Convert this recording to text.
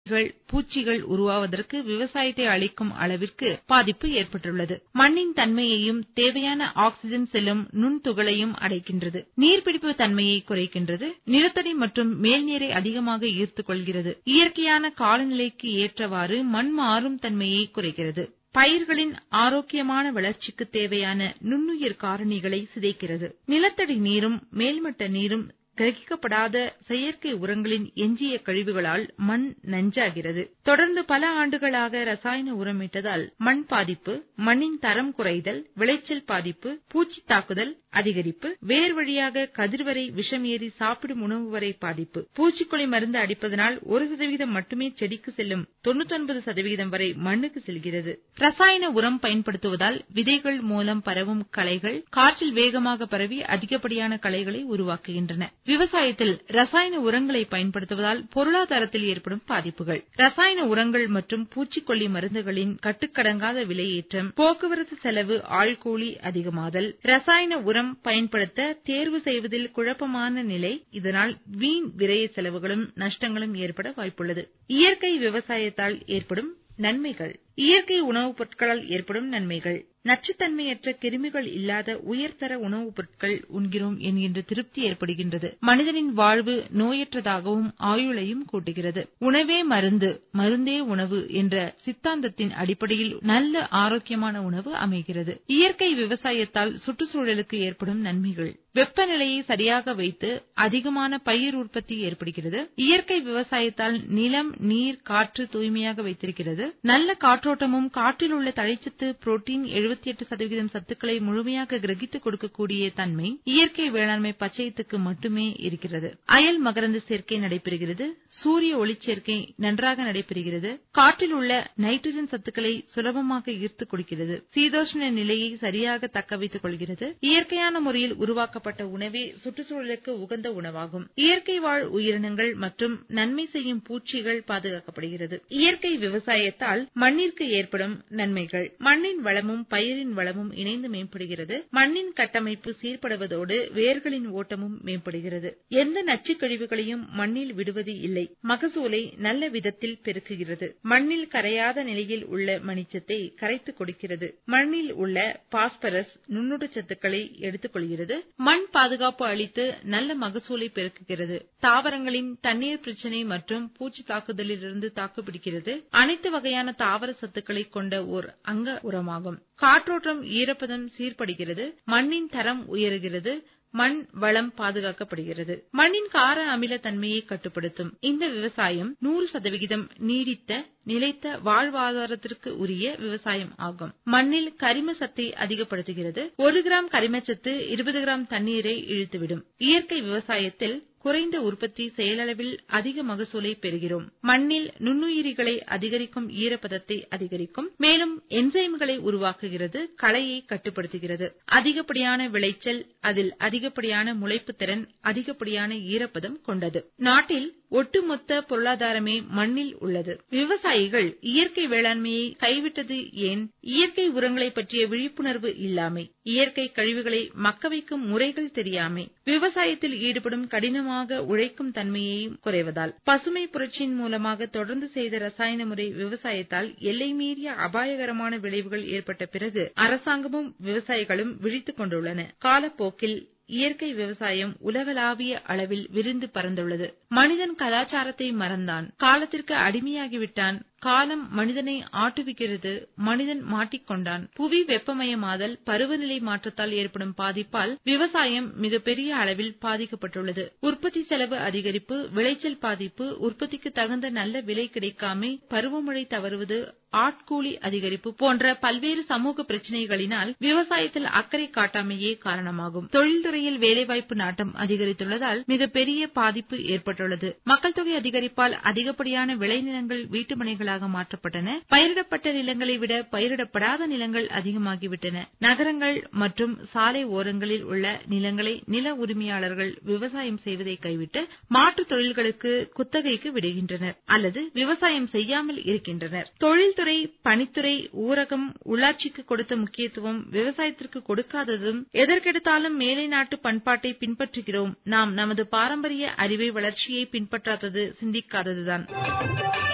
நோய்கள் பூச்சிகள் உருவாவதற்கு விவசாயத்தை அளிக்கும் அளவிற்கு பாதிப்பு ஏற்பட்டுள்ளது மண்ணின் தன்மையையும் தேவையான ஆக்ஸிஜன் செல்லும் நுண்துகளையும் அடைக்கின்றது நீர்பிடிப்பு தன்மையை குறைக்கின்றது நிலத்தடி மற்றும் மேல்நீரை அதிகமாக ஈர்த்துக் கொள்கிறது இயற்கையான காலநிலைக்கு ஏற்றவாறு மண் மாறும் தன்மையை குறைக்கிறது பயிர்களின் ஆரோக்கியமான வளர்ச்சிக்கு தேவையான நுண்ணுயிர் காரணிகளை சிதைக்கிறது நிலத்தடி நீரும் மேல்மட்ட நீரும் கிரகிக்கப்படாத செயற்கை உரங்களின் எஞ்சிய கழிவுகளால் மண் நஞ்சாகிறது தொடர்ந்து பல ஆண்டுகளாக ரசாயன உரமிட்டதால் மண் பாதிப்பு மண்ணின் தரம் குறைதல் விளைச்சல் பாதிப்பு பூச்சி தாக்குதல் அதிகரிப்பு வேர் வழியாக கதிர்வரை விஷம் ஏறி சாப்பிடும் உணவு வரை பாதிப்பு பூச்சிக்கொல்லி மருந்து அடிப்பதனால் ஒரு சதவீதம் மட்டுமே செடிக்கு செல்லும் தொண்ணூத்தொன்பது சதவீதம் வரை மண்ணுக்கு செல்கிறது ரசாயன உரம் பயன்படுத்துவதால் விதைகள் மூலம் பரவும் களைகள் காற்றில் வேகமாக பரவி அதிகப்படியான களைகளை உருவாக்குகின்றன விவசாயத்தில் ரசாயன உரங்களை பயன்படுத்துவதால் பொருளாதாரத்தில் ஏற்படும் பாதிப்புகள் ரசாயன உரங்கள் மற்றும் பூச்சிக்கொல்லி மருந்துகளின் கட்டுக்கடங்காத விலையேற்றம் போக்குவரத்து செலவு ஆள்கூலி அதிகமாதல் ரசாயன உரம் பயன்படுத்த தேர்வு செய்வதில் குழப்பமான நிலை இதனால் வீண் விரய செலவுகளும் நஷ்டங்களும் ஏற்பட வாய்ப்புள்ளது இயற்கை விவசாயத்தால் ஏற்படும் நன்மைகள் இயற்கை உணவுப் பொருட்களால் ஏற்படும் நன்மைகள் நச்சுத்தன்மையற்ற கிருமிகள் இல்லாத உயர்தர உணவுப் பொருட்கள் உண்கிறோம் என்கின்ற திருப்தி ஏற்படுகின்றது மனிதனின் வாழ்வு நோயற்றதாகவும் ஆயுளையும் கூட்டுகிறது உணவே மருந்து மருந்தே உணவு என்ற சித்தாந்தத்தின் அடிப்படையில் நல்ல ஆரோக்கியமான உணவு அமைகிறது இயற்கை விவசாயத்தால் சுற்றுச்சூழலுக்கு ஏற்படும் நன்மைகள் வெப்பநிலையை சரியாக வைத்து அதிகமான பயிர் உற்பத்தி ஏற்படுகிறது இயற்கை விவசாயத்தால் நிலம் நீர் காற்று தூய்மையாக வைத்திருக்கிறது நல்ல காற்றோட்டமும் காற்றில் உள்ள தழைச்சத்து புரோட்டீன் எழுபத்தி எட்டு சதவீதம் சத்துக்களை முழுமையாக கிரகித்து கொடுக்கக்கூடிய தன்மை இயற்கை வேளாண்மை பச்சையத்துக்கு மட்டுமே இருக்கிறது அயல் மகரந்த சேர்க்கை நடைபெறுகிறது சூரிய ஒளிச்சேர்க்கை நன்றாக நடைபெறுகிறது காற்றில் உள்ள நைட்ரஜன் சத்துக்களை சுலபமாக ஈர்த்துக் கொடுக்கிறது சீதோஷ்ண நிலையை சரியாக தக்க வைத்துக் கொள்கிறது இயற்கையான முறையில் உருவாக்கப்பட்ட உணவே சுற்றுச்சூழலுக்கு உகந்த உணவாகும் இயற்கை வாழ் உயிரினங்கள் மற்றும் நன்மை செய்யும் பூச்சிகள் பாதுகாக்கப்படுகிறது இயற்கை விவசாயத்தால் மண்ணிற்கு ஏற்படும் நன்மைகள் மண்ணின் வளமும் பயிரின் வளமும் இணைந்து மேம்படுகிறது மண்ணின் கட்டமைப்பு சீர்படுவதோடு வேர்களின் ஓட்டமும் மேம்படுகிறது எந்த நச்சுக் கழிவுகளையும் மண்ணில் விடுவது இல்லை மகசூலை நல்ல விதத்தில் பெருக்குகிறது மண்ணில் கரையாத நிலையில் உள்ள மணிச்சத்தை கரைத்து கொடுக்கிறது மண்ணில் உள்ள பாஸ்பரஸ் நுண்ணுடச்சத்துக்களை எடுத்துக் கொள்கிறது மண் பாதுகாப்பு அளித்து நல்ல மகசூலை பெருக்குகிறது தாவரங்களின் தண்ணீர் பிரச்சினை மற்றும் பூச்சி தாக்குதலிலிருந்து தாக்குப்பிடிக்கிறது அனைத்து வகையான தாவர சத்துக்களை கொண்ட ஓர் அங்க உரமாகும் காற்றோட்டம் ஈரப்பதம் சீர்படுகிறது மண்ணின் தரம் உயருகிறது மண் வளம் பாதுகாக்கப்படுகிறது மண்ணின் கார அமில தன்மையை கட்டுப்படுத்தும் இந்த விவசாயம் நூறு சதவிகிதம் நீடித்த நிலைத்த வாழ்வாதாரத்திற்கு உரிய விவசாயம் ஆகும் மண்ணில் கரிம சத்தை அதிகப்படுத்துகிறது ஒரு கிராம் கரிமச்சத்து இருபது கிராம் தண்ணீரை இழுத்துவிடும் இயற்கை விவசாயத்தில் குறைந்த உற்பத்தி செயலளவில் அதிக மகசூலை பெறுகிறோம் மண்ணில் நுண்ணுயிரிகளை அதிகரிக்கும் ஈரப்பதத்தை அதிகரிக்கும் மேலும் என்சைம்களை உருவாக்குகிறது களையை கட்டுப்படுத்துகிறது அதிகப்படியான விளைச்சல் அதில் அதிகப்படியான முளைப்பு திறன் அதிகப்படியான ஈரப்பதம் கொண்டது நாட்டில் ஒட்டுமொத்த பொருளாதாரமே மண்ணில் உள்ளது விவசாயிகள் இயற்கை வேளாண்மையை கைவிட்டது ஏன் இயற்கை உரங்களை பற்றிய விழிப்புணர்வு இல்லாமை இயற்கை கழிவுகளை மக்க வைக்கும் முறைகள் தெரியாமை விவசாயத்தில் ஈடுபடும் கடினமாக உழைக்கும் தன்மையையும் குறைவதால் பசுமை புரட்சியின் மூலமாக தொடர்ந்து செய்த ரசாயன முறை விவசாயத்தால் எல்லை மீறிய அபாயகரமான விளைவுகள் ஏற்பட்ட பிறகு அரசாங்கமும் விவசாயிகளும் விழித்துக் கொண்டுள்ளன காலப்போக்கில் இயற்கை விவசாயம் உலகளாவிய அளவில் விரிந்து பறந்துள்ளது மனிதன் கலாச்சாரத்தை மறந்தான் காலத்திற்கு அடிமையாகிவிட்டான் காலம் மனிதனை ஆட்டுவிக்கிறது மனிதன் மாட்டிக்கொண்டான் புவி வெப்பமயமாதல் பருவநிலை மாற்றத்தால் ஏற்படும் பாதிப்பால் விவசாயம் மிகப்பெரிய அளவில் பாதிக்கப்பட்டுள்ளது உற்பத்தி செலவு அதிகரிப்பு விளைச்சல் பாதிப்பு உற்பத்திக்கு தகுந்த நல்ல விலை கிடைக்காமை பருவமழை தவறுவது ஆட்கூலி அதிகரிப்பு போன்ற பல்வேறு சமூக பிரச்சினைகளினால் விவசாயத்தில் அக்கறை காட்டாமையே காரணமாகும் தொழில்துறையில் வேலைவாய்ப்பு நாட்டம் அதிகரித்துள்ளதால் மிகப்பெரிய பாதிப்பு ஏற்பட்டுள்ளது மக்கள் தொகை அதிகரிப்பால் அதிகப்படியான விளைநிலங்கள் வீட்டுமனைகளாக மாற்றப்பட்டன பயிரிடப்பட்ட நிலங்களை விட பயிரிடப்படாத நிலங்கள் அதிகமாகிவிட்டன நகரங்கள் மற்றும் சாலை ஓரங்களில் உள்ள நிலங்களை நில உரிமையாளர்கள் விவசாயம் செய்வதை கைவிட்டு மாற்றுத் தொழில்களுக்கு குத்தகைக்கு விடுகின்றனர் அல்லது விவசாயம் செய்யாமல் இருக்கின்றனர் தொழில்துறை பணித்துறை ஊரகம் உள்ளாட்சிக்கு கொடுத்த முக்கியத்துவம் விவசாயத்திற்கு கொடுக்காததும் எதற்கெடுத்தாலும் மேலை நாட்டு பண்பாட்டை பின்பற்றுகிறோம் நாம் நமது பாரம்பரிய அறிவை வளர்ச்சியை பின்பற்றாதது சிந்திக்காததுதான்